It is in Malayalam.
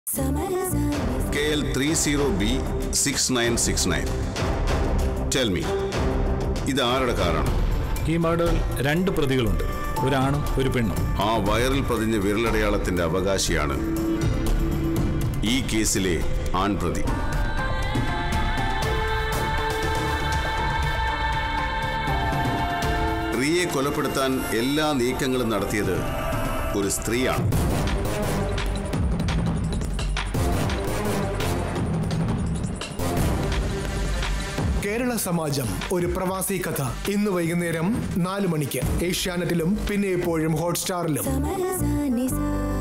K L three zero B six nine six nine tell me ഇത് ആരുടെ കാറാണ് ഈ മർഡറിൽ രണ്ട് പ്രതികളുണ്ട് ഒരാണും ഒരു പെണ്ണും ആ വയറിൽ പതിഞ്ഞ വിരലടയാളത്തിന്റെ അവകാശിയാണ് ഈ കേസിലെ ആൺപ്രതി റിയെ കൊലപ്പെടുത്താൻ എല്ലാ നീക്കങ്ങളും നടത്തിയത് ഒരു സ്ത്രീയാണ് കേരള സമാജം ഒരു പ്രവാസി കഥ ഇന്ന് വൈകുന്നേരം നാല് മണിക്ക് ഏഷ്യാനെറ്റിലും പിന്നെ എപ്പോഴും ഹോട്ട്സ്റ്റാറിലും Samara Zanisa